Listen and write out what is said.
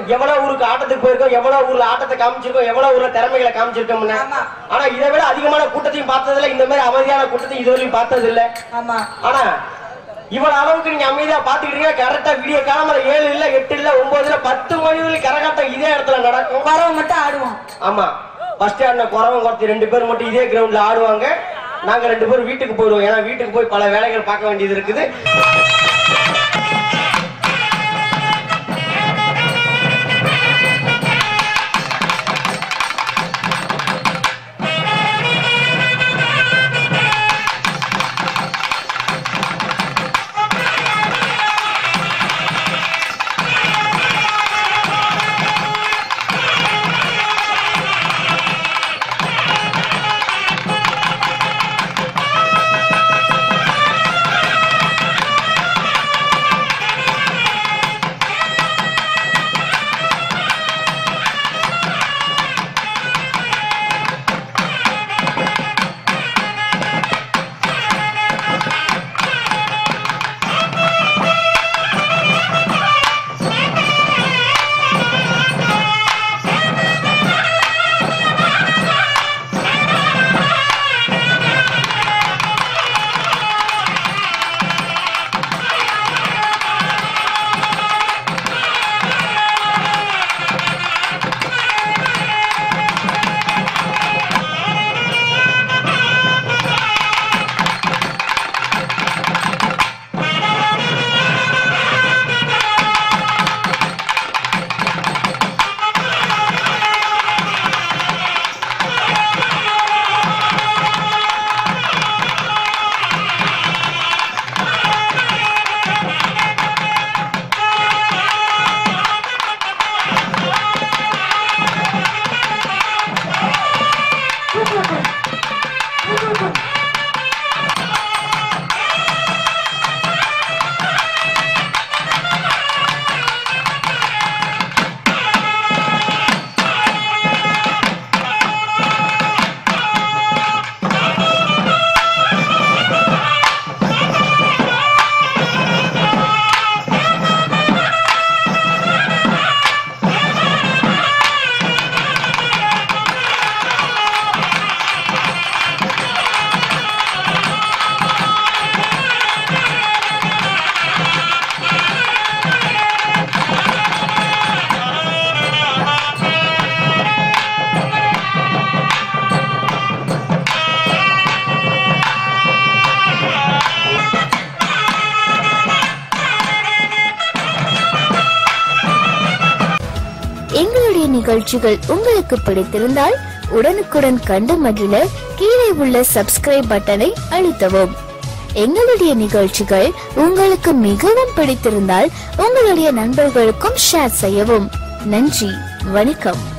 எவ்வளவு ஊருக்கு ஆட்டத்துக்கு போயிருக்கோம் எவ்வளவு ஊர்ல ஆட்டத்தை காமிச்சிருக்கோம் எவ்வளவு ஊர்ல திறமைகளை காமிச்சிருக்கோம்னு ஆமா. ஆனா இதை விட அதிகமான கூட்டத்தையும் பார்த்தது இல்ல இந்த மாதிரி அமைதியான கூட்டத்தையும் இதுவரையும் பார்த்தது இல்ல ஆமா ஆனா இவ்வளவு அளவுக்கு நீங்க அமைதியா பாத்துக்கிட்டீங்க கரெக்டா விடிய காலம்பர ஏழு இல்ல எட்டு இல்ல ஒன்பதுல பத்து மணி வரைக்கும் கரகாட்டம் இதே இடத்துல நடக்கும் குறவை மட்டும் ஆடுவோம் ஆமா ஃபர்ஸ்ட் ஆடின குறவன் குறத்தி ரெண்டு பேர் மட்டும் இதே கிரவுண்ட்ல ஆடுவாங்க நாங்க ரெண்டு பேரும் வீட்டுக்கு போயிடுவோம் ஏன்னா வீட்டுக்கு போய் பல வேலைகள் பார்க்க வேண்டியது இருக்குது எங்களுடைய நிகழ்ச்சிகள் உங்களுக்கு பிடித்திருந்தால் உடனுக்குடன் கண்டு மகிழ கீழே உள்ள சப்ஸ்கிரைப் பட்டனை அழுத்தவும் எங்களுடைய நிகழ்ச்சிகள் உங்களுக்கு மிகவும் பிடித்திருந்தால் உங்களுடைய நண்பர்களுக்கும் ஷேர் செய்யவும் நன்றி வணக்கம்